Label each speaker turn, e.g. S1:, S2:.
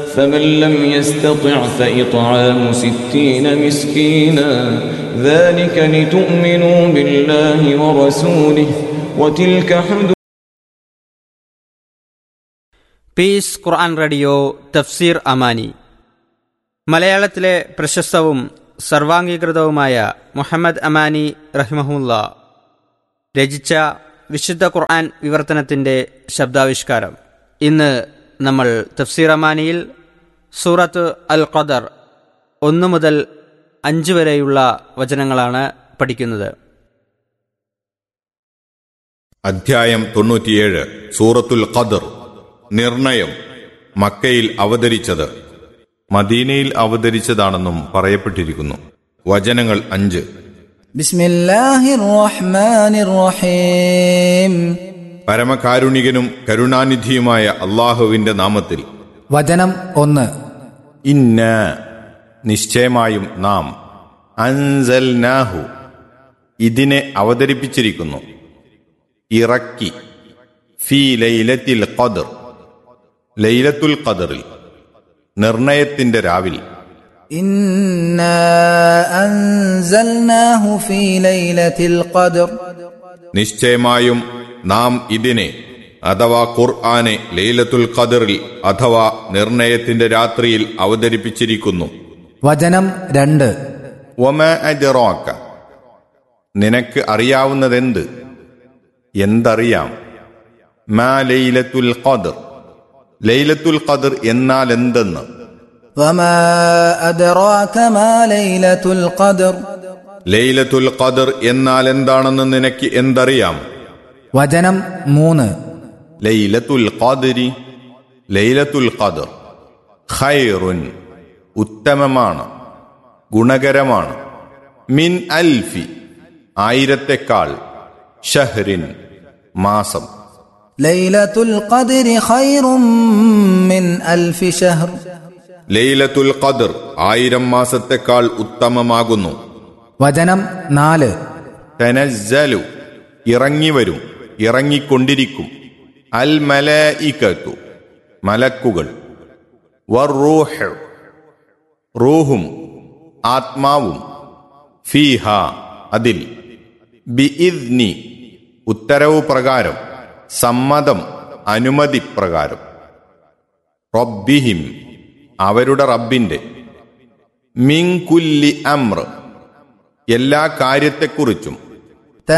S1: فمن لم يستطع فإطعام ستين مسكينا ذلك لتؤمنوا بالله ورسوله وتلك حدود
S2: piece ഖുർആൻ radio തഫ്സീർ അമാനി മലയാളത്തിലെ പ്രശസ്തവും സർവാംഗീകൃതവുമായ മുഹമ്മദ് അമാനി റഹിമഹുല്ല രചിച്ച വിശുദ്ധ ഖുർആൻ വിവർത്തനത്തിൻ്റെ ശബ്ദാവിഷ്കാരം ഇന്ന് നമ്മൾ തഫ്സീർ അമാനിയിൽ സൂറത്ത് അൽ ഖദർ ഒന്നു മുതൽ അഞ്ച് വരെയുള്ള വചനങ്ങളാണ് പഠിക്കുന്നത്
S3: അധ്യായം തൊണ്ണൂറ്റിയേഴ് സൂറത്തുൽ ഖദർ നിർണയം മക്കയിൽ അവതരിച്ചത് മദീനയിൽ അവതരിച്ചതാണെന്നും പറയപ്പെട്ടിരിക്കുന്നു വചനങ്ങൾ അഞ്ച്
S4: بسم الله الرحمن الرحيم
S3: പരമകാരുണികനും കരുണാനിധിയുമായ അള്ളാഹുവിന്റെ നാമത്തിൽ
S4: വചനം ഒന്ന്
S3: ഇന്ന നിശ്ചയമായും നാം അൻസൽനാഹു ഇതിനെ അവതരിപ്പിച്ചിരിക്കുന്നു ഇറക്കി ഫി ലൈലത്തിൽ ഖദർ ലൈലത്തുൽ ഖദറിൽ നിർണയത്തിന്റെ രാവിൽ
S4: إنا أنزلناه في ليلة القدر
S3: നിശ്ചയമായും നാം ഇതിനെ അഥവാ ഖുർആനെ ലൈലത്തുൽ ഖദറിൽ അഥവാ നിർണയത്തിന്റെ രാത്രിയിൽ അവതരിപ്പിച്ചിരിക്കുന്നു
S4: വചനം രണ്ട്
S3: ഒമ അജറോക്ക നിനക്ക് അറിയാവുന്നതെന്ത് എന്തറിയാം മാ ലൈലത്തുൽ ഖദർ ലൈലത്തുൽ ഖദർ എന്നാൽ എന്തെന്ന്
S4: وما أدراك ما ليلة القدر
S3: ലൈലത്തുൽ ഖദർ എന്നാൽ എന്താണെന്ന് നിനക്ക് എന്തറിയാം
S4: വചനം മൂന്ന്
S3: ലൈലത്തുൽ ഖദരി ലൈലത്തുൽ ഖദർ ഖൈറുൻ ഉത്തമമാണ് ഗുണകരമാണ് മിൻ അൽഫി ആയിരത്തെക്കാൾ ഷഹ്റിൻ മാസം
S4: ليلة القدر خير من ألف شهر
S3: ലൈലത്തുൽ ഖദർ ആയിരം മാസത്തെക്കാൾ ഉത്തമമാകുന്നു
S4: വചനം നാല്
S3: തനസ്സലു ഇറങ്ങിവരും ഇറങ്ങിക്കൊണ്ടിരിക്കും അൽ മലഇകത്തു മലക്കുകൾ വറൂഹ് റൂഹും ആത്മാവും ഫീഹ അതിൽ ബിഇദ്നി ഉത്തരവ് പ്രകാരം സമ്മതം അനുമതി പ്രകാരം റബ്ബിഹിം അവരുടെ റബ്ബിന്റെ മിങ്കുല്ലി അമ്ര എല്ലാ കാര്യത്തെക്കുറിച്ചും